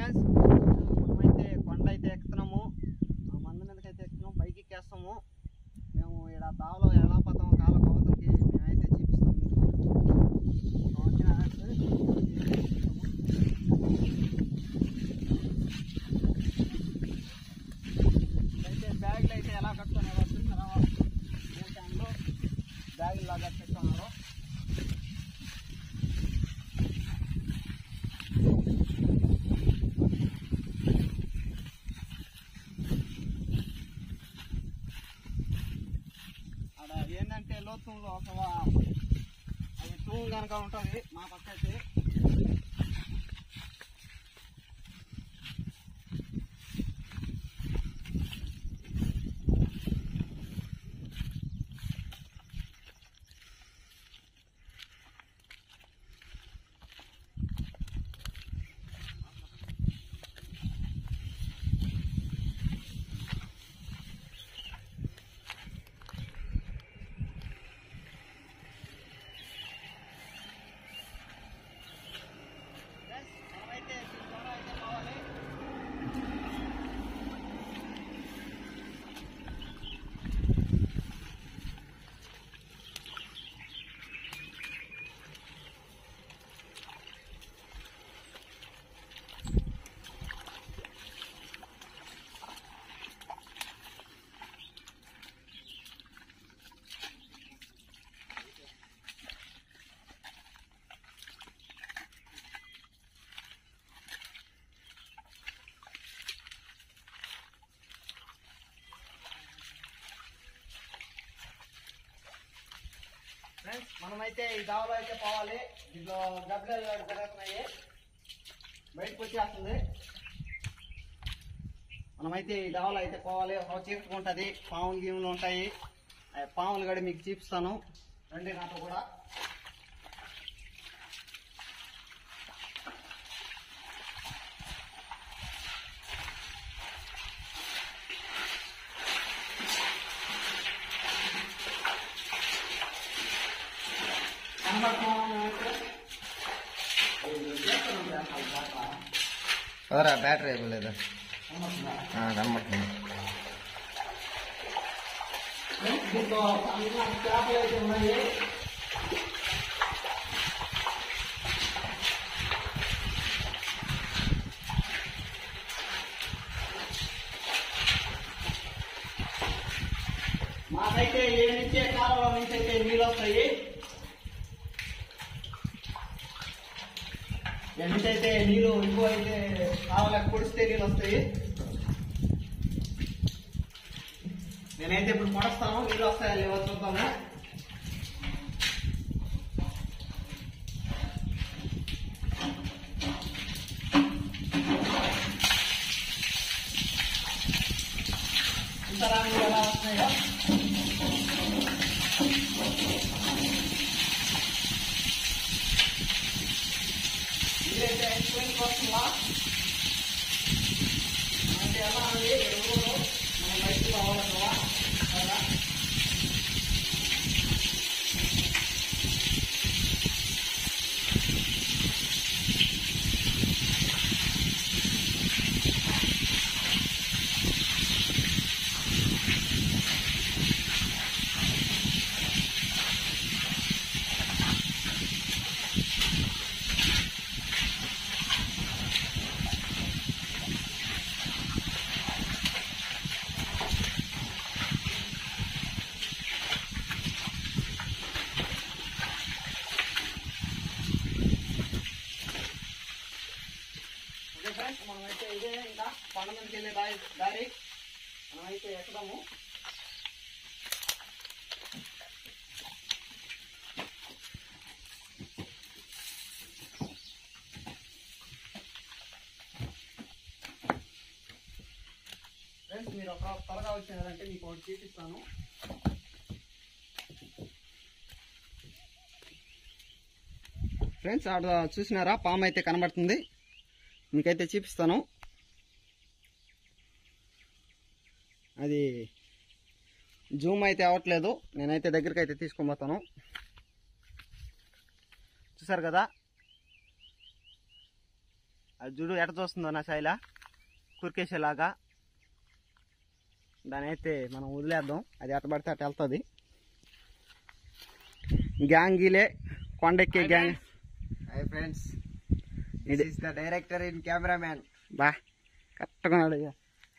Friends మనమైతే కొండ అయితే ఎక్కుతున్నాము ఆ మంద మీదకి అయితే ఎక్కుతున్నాము పైకి ఎక్కేస్తాము మేము ఇక్కడ దావలో ఎలా పోతామో కాల కవతలకి మేమైతే చూపిస్తాం మీకు ఆ వచ్చిన అయితే బ్యాగులు అయితే ఎలా కట్టుకున్నారో చూస్తున్నారా ఏ టైంలో బ్యాగులు లాగా కట్టుకున్నారో అక్కడ ఏంటంటే లోతులో ఒక అది తూము కనుక ఉంటుంది మా పక్క అయితే ఫ్రెండ్స్, మనమైతే దీని ద్వారా అయితే పోవాలి ఫ్రెండ్స్ మనమైతే ఈ దావలో అయితే పోవాలి దీంట్లో గబ్బలు జరుగుతున్నాయి బయటకు వచ్చేస్తుంది మనమైతే ఈ దావలో అయితే పోవాలి ఒక చీకటి ఉంటుంది పాములు గీములు ఉంటాయి ఆ పాములు కూడా మీకు చూపిస్తాను రండి నాతో కూడా అదరా బ్యాటరీ అయిపోలేదా కనబడుతుంది దీంట్లో అన్ని చేపలు అయితే ఉన్నాయి మాకైతే ఏ నుంచే కాలంలో నుంచి అయితే నీళ్ళు వస్తాయి ఎంతైతే నీళ్ళు ఎక్కువ అయితే కావాలకు పొడిస్తే నీళ్ళు వస్తాయి నేనైతే ఇప్పుడు పొడస్తాను నీళ్ళు వస్తాయా లేవో చూద్దాము ఇంతరా నీళ్ళు ఎలా వస్తున్నాయో ఇదైతే ఎక్కువ వస్తుందా అంటే ఎలా అండి ఎరువులు మన బయటకు రావాలి కదా కదా ఓకే ఫ్రెండ్స్ మనమైతే ఇదే ఇంకా కొండ మీదకి వెళ్ళే దారి దారి మనమైతే ఎక్కుదాము ఫ్రెండ్స్ మీరు ఒక త్వరగా వచ్చినారంటే మీకు ఒకటి చూపిస్తాను ఫ్రెండ్స్ ఆడ చూసినారా పాము అయితే కనబడుతుంది మీకైతే చూపిస్తాను అది జూమ్ అయితే అవ్వట్లేదు నేనైతే దగ్గరికి అయితే తీసుకొని పోతాను చూసారు కదా అది చూడు ఎట చూస్తుందో నా శైల కురికేసేలాగా దాని అయితే మనం వదిలేద్దాం అది ఎట పడితే అటు వెళ్తుంది గ్యాంగ్ గీలే కొండెక్కే గ్యాంగ్ హాయ్ ఫ్రెండ్స్ ఇది- this is the director in cameraman బా కరెక్ట్గా ఉన్నాడు ఇక.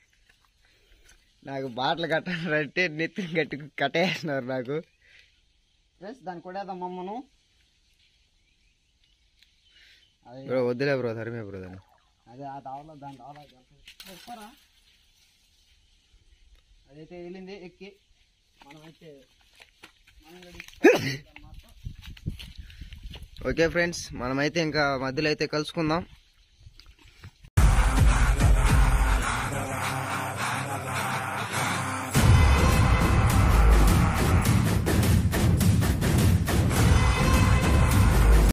నాకు బాటలు కట్టాలంటే నెత్తి గట్టి కట్టేస్తున్నారు నాకు ఫ్రెండ్స్ దాన్ని కొడేద్దాం మమ్మను అది బ్రో వద్దులే బ్రో తరిమే బ్రో దాన్ని అదే ఆ దావలో దాని దావలో చెప్పరా అదైతే వెళ్ళింది ఎక్కి మనమైతే మనం గడి ఓకే ఫ్రెండ్స్ మనమైతే ఇంకా మధ్యలో అయితే కలుసుకుందాం